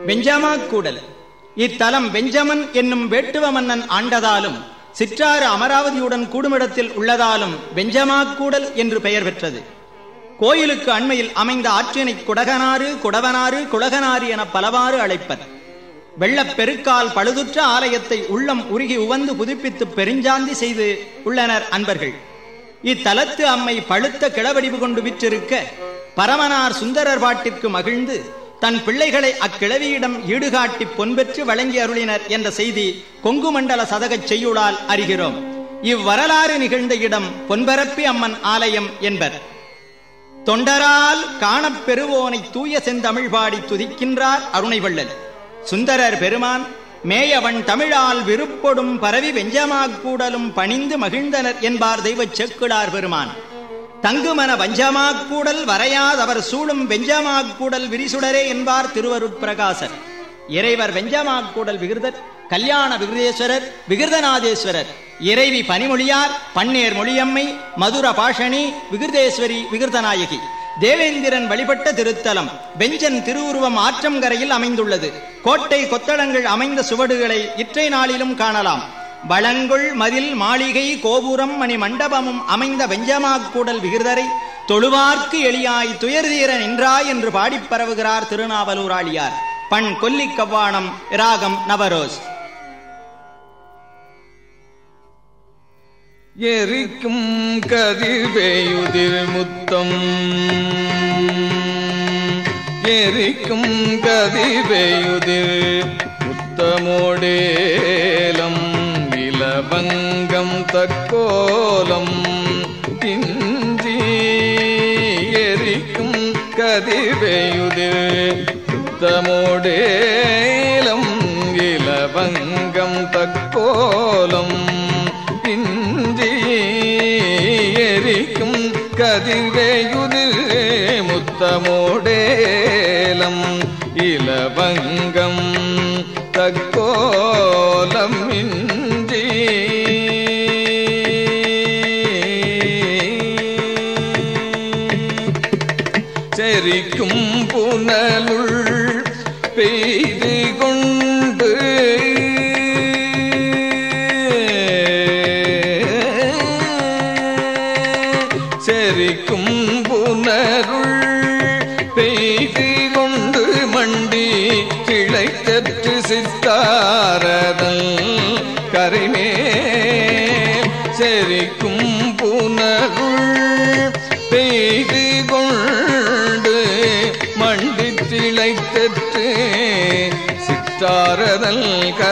வெஞ்சமாக்கூடல் இத்தலம் பெஞ்சமன் என்னும் வேட்டுவ மன்னன் ஆண்டதாலும் சிற்றாறு அமராவதியுடன் கூடுமிடத்தில் உள்ளதாலும் வெஞ்சமாக்கூடல் என்று பெயர் பெற்றது கோயிலுக்கு அண்மையில் அமைந்த ஆற்றினை குடகனாறு குடவனாறு குடகனாறு என பலவாறு அழைப்பர் வெள்ளப் பெருக்கால் பழுதுற்ற ஆலயத்தை உள்ளம் உருகி உவந்து புதுப்பித்து பெருஞ்சாந்தி செய்து உள்ளனர் அன்பர்கள் இத்தலத்து அம்மை பழுத்த கிளவடிவு கொண்டு விற்றிருக்க பரமனார் சுந்தரர் பாட்டிற்கு மகிழ்ந்து தன் பிள்ளைகளை அக்கிழவியிடம் ஈடுகாட்டி பொன்பெற்று வழங்கி அருளினர் என்ற செய்தி கொங்கு மண்டல சதகச் செய்யுளால் அறிகிறோம் இவ்வரலாறு நிகழ்ந்த இடம் பொன்பரப்பி அம்மன் ஆலயம் என்பர் தொண்டரால் காணப் பெறுவோனை தூய செந்தமிழ் பாடி துதிக்கின்றார் அருணைவள்ளல் சுந்தரர் பெருமான் மேயவன் தமிழால் விருப்பொடும் பரவி வெஞ்சமாக் கூடலும் பணிந்து மகிழ்ந்தனர் என்பார் தெய்வச் செக்குடார் பெருமான் தங்குமன வஞ்சமாக் கூடல் வரையாதவர் சூழும் வெஞ்சமாக் கூடல் விரிசுடரே என்பார் திருவருட்பிரகாசர் இறைவர் வெஞ்சமாக் கூடல் விகிருதர் கல்யாண விகிருதேஸ்வரர் விகிருதநாதேஸ்வரர் இறைவி பனிமொழியார் பன்னேர் மொழியம்மை மதுர பாஷணி விகிருதேஸ்வரி விகிருதநாயகி தேவேந்திரன் வழிபட்ட திருத்தலம் வெஞ்சன் திருவுருவம் ஆற்றங்கரையில் அமைந்துள்ளது கோட்டை கொத்தளங்கள் அமைந்த சுவடுகளை இற்றை நாளிலும் காணலாம் வளங்குள் மதில் மாளிகை கோபுரம் மணி மண்டபமும் அமைந்த வெஞ்சமாக்கூடல் விகிருதரை தொழுவார்க்கு எளியாய் துயர்தீர நின்றாய் என்று பாடிப் பரவுகிறார் திருநாவலூராளியார் பண் கொல்லிக் கவ்வாணம் ராகம் நவரோஸ் எரிக்கும் கதிர்வேயுதிர் முத்தம் எரிக்கும் கதிர்வேயுதிர் முத்தமோடேலம் இலவங்கம் தக்கோலம் இன்றி எரிக்கும் கதிர்வேயுதிர் முத்தமோடேலம் இலவங்கம் தக்கோலம் இன்றி எரிக்கும் கதிர்வேயுதிர் முத்தமோடேலம் இலவங்கம் தக்கோலம் இன்றி செரிக்கும் புனலுள் பெய்து கொண்டு செரிக்கும் புனருள் பெய்து கொண்டு மண்டி கிளைத்தற்று சித்தாரதல் கரைமேல் செரிக்கும் புனருள் பெய்து கொண்டு மண்டி திளைத்தற்று சித்தாரதல்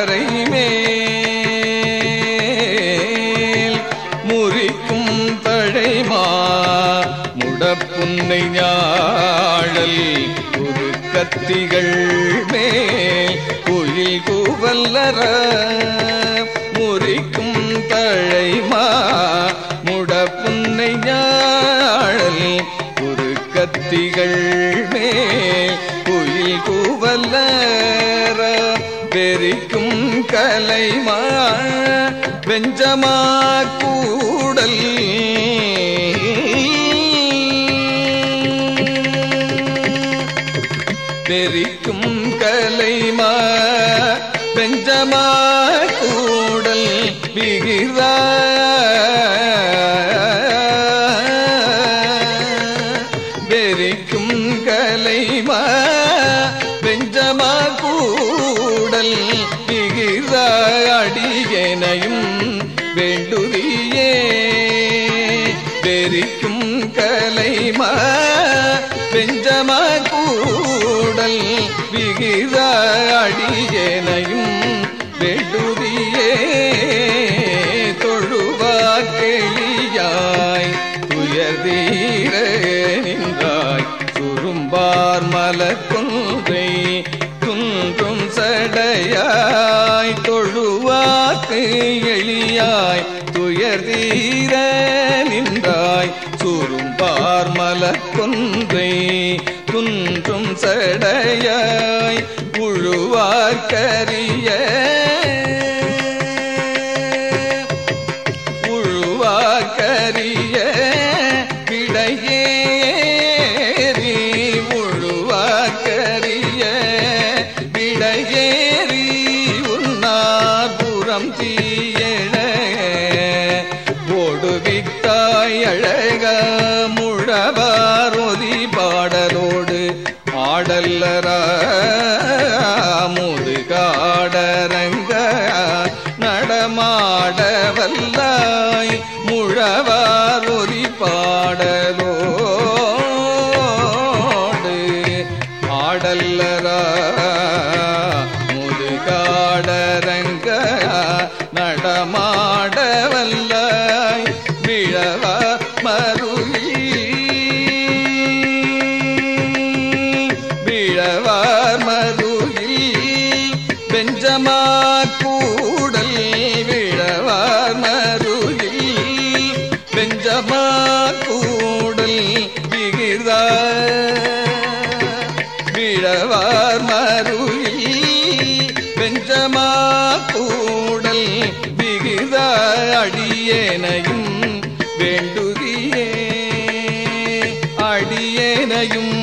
கரைமேல் முறிக்கும் தழைமா முடப்புன்னை ஞாழல் புது கத்திகள் மேல் குயில் கூவல்லற முறிக்கும் தழைமா முடப்புன்னை ஞாழல் புது கத்திகள் மேல் குயில் கூவல்லற பெரிக்கும் கலைமா வெஞ்சமா கூடல் பெரிக்கும் கலைமா வெஞ்சமா கூடல் விகிரா வெறிக்கும் கலைமா வெஞ்சமா கூடல் விகிர அடியனையும் வேண்டுதியே வெறிக்கும் கலைமா வெஞ்சமா கூடல் விகிர அடியனையும் வேண்டுதியே தொழுவாக்கெளியாய் துயர்தீர நின்றாய் சுரும்பார் மலக்குன்றை குன்றும் சடையாய் தொழுவாக்கு எளியாய் துயர்தீர நின்றாய் சுரும்பார் மலக்குன்றை குன்றும் சடையாய் உழுவார்க்கரிய உழுவாக்கரிய விடையேறி உழுவாக்கரிய ஆடல்லரா முதுகாடரங்க நடமாட வல்லாய் முழவார் ஒலி பாடலோடு ஆடல்லரா முதுகாடரங்க நடமாட வல்லாய் விழவா மருகி விழவார் மருகில் பெஞ்சமா கூடல் விழவார் மருகில் பெஞ்சமா கூடல் விகிர்தா விழவார் மருகில் பெஞ்சமா கூடல் விகித அடியேனையும் வேண்டுதியே அடியேனையும்